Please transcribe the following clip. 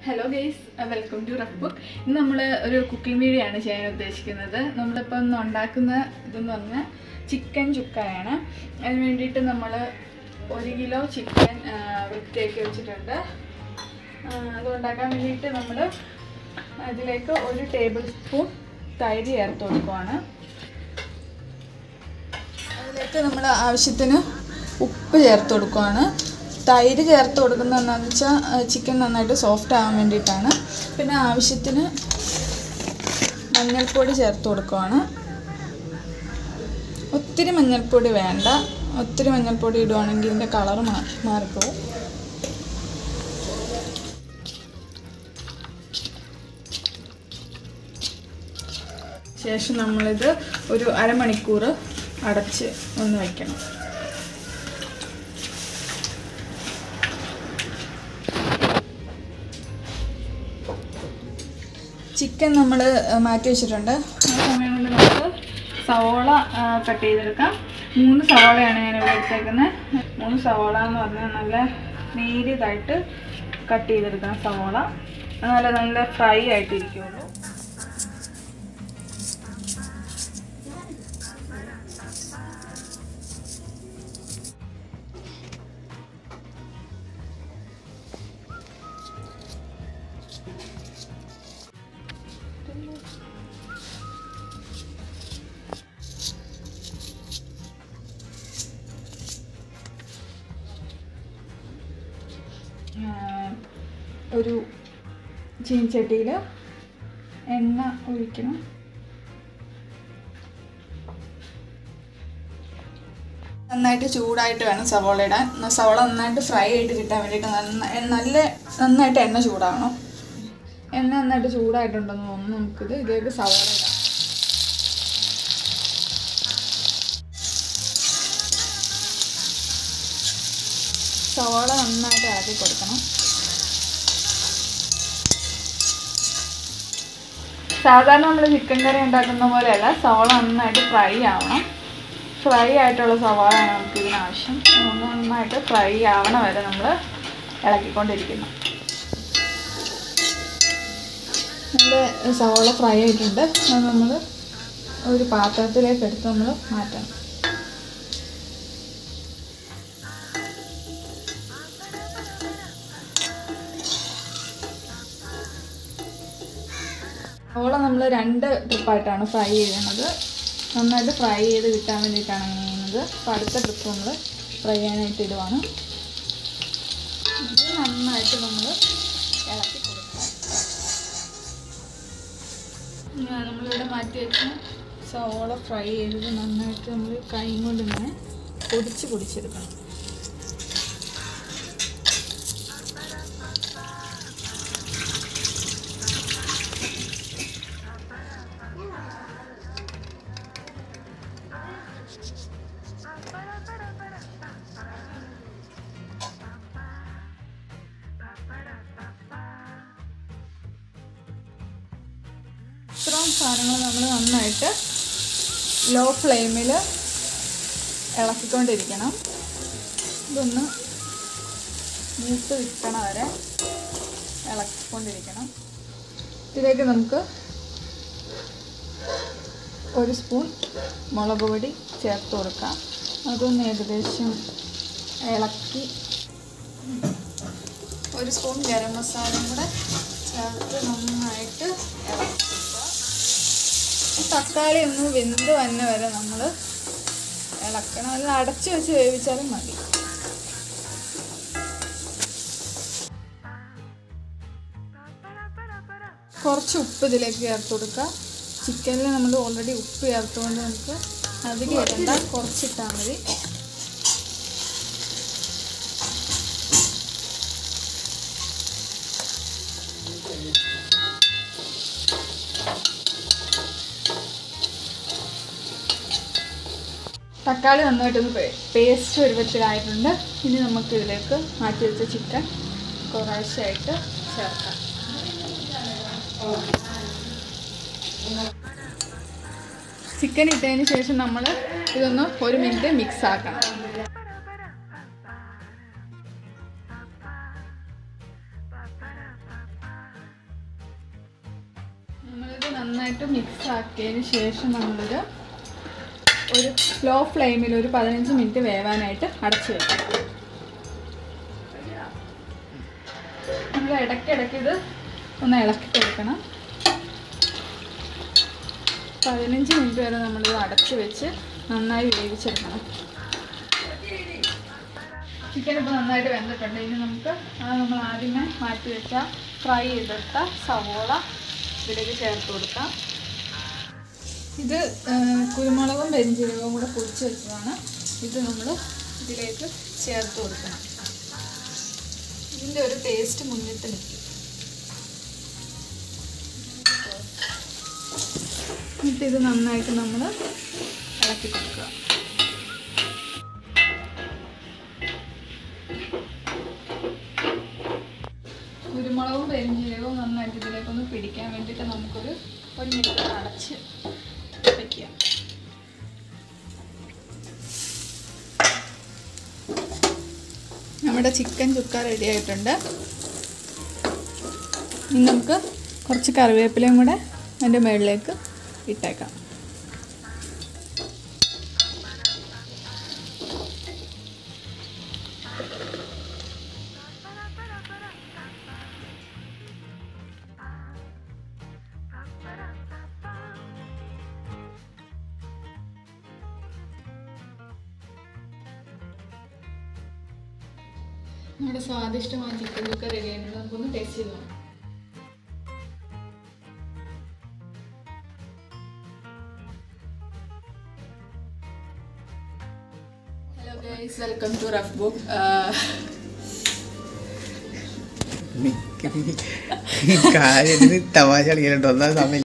hello guys welcome to rough book ഇന്ന് നമ്മൾ ഒരു കുക്കിംഗ് വീഡിയോ ആണ് ചെയ്യാൻ ഉദ്ദേശിക്കുന്നത് നമ്മളിപ്പോൾ ഇന്ന് ഉണ്ടാക്കുന്ന ഇതെന്ന് പറഞ്ഞാൽ ചിക്കൻ ചുക്കയാണ് അതിന് വേണ്ടിയിട്ട് നമ്മൾ ഒരു കിലോ ചിക്കൻ വൃത്തിയാക്കി വെച്ചിട്ടുണ്ട് ആ, അത് ഉണ്ടാക്കാൻ വേണ്ടിയിട്ട് നമ്മൾ അതിലേക്ക് ഒരു ടേബിൾ സ്പൂൺ തൈര് ചേർത്ത് കൊടുക്കുവാണ് അതിലേക്ക് നമ്മൾ ആവശ്യത്തിന് ഉപ്പ് ചേർത്ത് കൊടുക്കുവാണ് തൈര് ചേർത്ത് കൊടുക്കുന്നത് എന്താണെന്ന് വെച്ചാൽ ചിക്കൻ നന്നായിട്ട് സോഫ്റ്റ് ആവാൻ വേണ്ടിയിട്ടാണ് പിന്നെ ആവശ്യത്തിന് മഞ്ഞൾപ്പൊടി ചേർത്ത് കൊടുക്കുവാണ് ഒത്തിരി മഞ്ഞൾപ്പൊടി വേണ്ട ഒത്തിരി മഞ്ഞൾപ്പൊടി ഇടുവാണെങ്കിൽ ഇതിൻ്റെ കളറ് മാ മാറിപ്പോവും ശേഷം നമ്മളിത് ഒരു അരമണിക്കൂർ അടച്ച് ഒന്ന് വയ്ക്കണം ചിക്കൻ നമ്മൾ മാറ്റി വെച്ചിട്ടുണ്ട് ആ സമയം കൊണ്ട് നമുക്ക് സവോള കട്ട് ചെയ്തെടുക്കാം മൂന്ന് സവോളയാണ് ഞാൻ ഇവിടെ എടുത്തേക്കുന്നത് മൂന്ന് സവോള എന്ന് പറഞ്ഞാൽ നല്ല നേരിയതായിട്ട് കട്ട് ചെയ്തെടുക്കണം സവോള നല്ല നല്ല ഫ്രൈ ആയിട്ടിരിക്കുള്ളൂ ആഹ് ഒരു ചീനച്ചട്ടിയിൽ എണ്ണ ഒഴിക്കണം നന്നായിട്ട് ചൂടായിട്ട് വേണം സവോള ഇടാൻ എന്നാ സവോള നന്നായിട്ട് ഫ്രൈ ആയിട്ട് കിട്ടാൻ വേണ്ടിയിട്ട് നന്ന നല്ല നന്നായിട്ട് എണ്ണ ചൂടാവണം എണ്ണ നന്നായിട്ട് ചൂടായിട്ടുണ്ടെന്ന് തോന്നുന്നു നമുക്കിത് ഇതിലേക്ക് സവോള ഇടാം സവാള നന്നായിട്ട് ഇളക്കി കൊടുക്കണം സാധാരണ നമ്മൾ ചിക്കൻ കറി ഉണ്ടാക്കുന്ന പോലെയല്ല സവാള നന്നായിട്ട് ഫ്രൈ ആവണം ഫ്രൈ ആയിട്ടുള്ള സവാളയാണ് നമുക്ക് ഇതിന് ആവശ്യം അതുകൊണ്ട് നന്നായിട്ട് ഫ്രൈ ആവണ വരെ നമ്മൾ ഇളക്കിക്കൊണ്ടിരിക്കുന്നു നമ്മുടെ സവാള ഫ്രൈ ആയിട്ടുണ്ട് അത് നമ്മൾ ഒരു പാത്രത്തിലേക്ക് എടുത്ത് നമ്മൾ മാറ്റണം സവോള നമ്മൾ രണ്ട് ട്രിപ്പായിട്ടാണ് ഫ്രൈ ചെയ്യുന്നത് നന്നായിട്ട് ഫ്രൈ ചെയ്ത് കിട്ടാൻ വേണ്ടിയിട്ടാണ് അങ്ങനെ ചെയ്യുന്നത് അപ്പോൾ അടുത്ത ട്രിപ്പ് നമ്മൾ ഫ്രൈ ചെയ്യാനായിട്ട് ഇടുവാണ് ഇത് നന്നായിട്ട് നമ്മൾ ഇളക്കി കൊടുക്കണം ഞാൻ നമ്മളിവിടെ മാറ്റി വെച്ച സവോള ഫ്രൈ ചെയ്തത് നന്നായിട്ട് നമ്മൾ കൈ കൊണ്ട് ഇങ്ങനെ പൊടിച്ച് പൊടിച്ചെടുക്കണം ഇത്രയും സാധനങ്ങൾ നമ്മൾ നന്നായിട്ട് ലോ ഫ്ലെയിമിൽ ഇളക്കിക്കൊണ്ടിരിക്കണം ഇതൊന്ന് മൂത്ത് വിൽക്കണ വരെ ഇളക്കിക്കൊണ്ടിരിക്കണം ഇതിലേക്ക് നമുക്ക് ഒരു സ്പൂൺ മുളക് പൊടി ചേർത്ത് കൊടുക്കാം അതൊന്ന് ഏകദേശം ഇളക്കി ഒരു സ്പൂൺ ഗരം മസാലയും കൂടെ ചേർത്ത് നന്നായിട്ട് ഇളക്കുക തക്കാളി ഒന്ന് വെന്ത് വന്ന വരെ നമ്മൾ ഇളക്കണം അതിൽ അടച്ചു വെച്ച് വേവിച്ചാലും മതി കുറച്ച് ഉപ്പ് ഇതിലേക്ക് ചേർത്ത് കൊടുക്കുക ചിക്കനിൽ നമ്മൾ ഓൾറെഡി ഉപ്പ് ചേർത്തുകൊണ്ട് നമുക്ക് അധികം ഇടണ്ട കുറച്ചിട്ടാൽ മതി തക്കാളി നന്നായിട്ടൊന്ന് പേസ്റ്റ് പരുവത്തിലായിട്ടുണ്ട് ഇനി നമുക്ക് ഇതിലേക്ക് മാറ്റി വെച്ച ചിക്കൻ കുറേശ്ശായിട്ട് ചേർക്കാം ചിക്കൻ ഇട്ടതിന് ശേഷം നമ്മൾ ഇതൊന്ന് ഒരു മിനിറ്റ് മിക്സ് ആക്കണം നമ്മളിത് നന്നായിട്ട് മിക്സ് ആക്കിയതിന് ശേഷം നമ്മളിത് ഒരു ലോ ഫ്ലെയിമിൽ ഒരു പതിനഞ്ച് മിനിറ്റ് വേവാനായിട്ട് അടച്ചു വെക്കാം നമ്മൾ ഇടയ്ക്കിടയ്ക്ക് ഇത് ഒന്ന് ഇളക്കി കൊടുക്കണം പതിനഞ്ച് മിനിറ്റ് വരെ നമ്മളിത് അടച്ച് വെച്ച് നന്നായി വേവിച്ചെടുക്കണം ചിക്കൻ ഇപ്പോൾ നന്നായിട്ട് വെന്തിട്ടുണ്ട് ഇനി നമുക്ക് ആ നമ്മൾ ആദ്യമേ മാറ്റി വെച്ച ഫ്രൈ ചെയ്തെടുത്ത സവോള ഇതിലേക്ക് ചേർത്ത് കൊടുക്കാം ഇത് ആ, കുരുമുളകും പെരിഞ്ചീരകവും കൂടെ പൊടിച്ച് വെച്ചതാണ് ഇത് നമ്മൾ ഇതിലേക്ക് ചേർത്ത് കൊടുക്കണം ഇതിൻ്റെ ഒരു ടേസ്റ്റ് മുന്നിട്ട് നിൽക്കും എന്നിട്ട് ഇത് നന്നായിട്ട് നമ്മൾ ഇളക്കി കൊടുക്കുക കുരുമുളകും പെരിഞ്ജീരകവും നന്നായിട്ട് ഇതിലേക്കൊന്ന് പിടിക്കാൻ വേണ്ടിയിട്ട് നമുക്കൊരു ഒരു മിനിറ്റ് അടച്ച് വയ്ക്കുക നമ്മുടെ ചിക്കൻ ചുക്ക റെഡി ആയിട്ടുണ്ട് ഇനി നമുക്ക് കുറച്ച് കറിവേപ്പിലയും കൂടെ അതിൻ്റെ മുകളിലേക്ക് ഇട്ടേക്കാം നമ്മുടെ സ്വാദിഷ്ടമായ ചിക്കൻ ചുക്ക റെഡി ആയിട്ടുണ്ട് നമുക്കൊന്ന് ടേസ്റ്റ് ചെയ്ത് നോക്കാം hello guys welcome to rough book കാര്യത്തിന് തമാശ കളിക്കലുണ്ടോ ഒന്നാം സമയം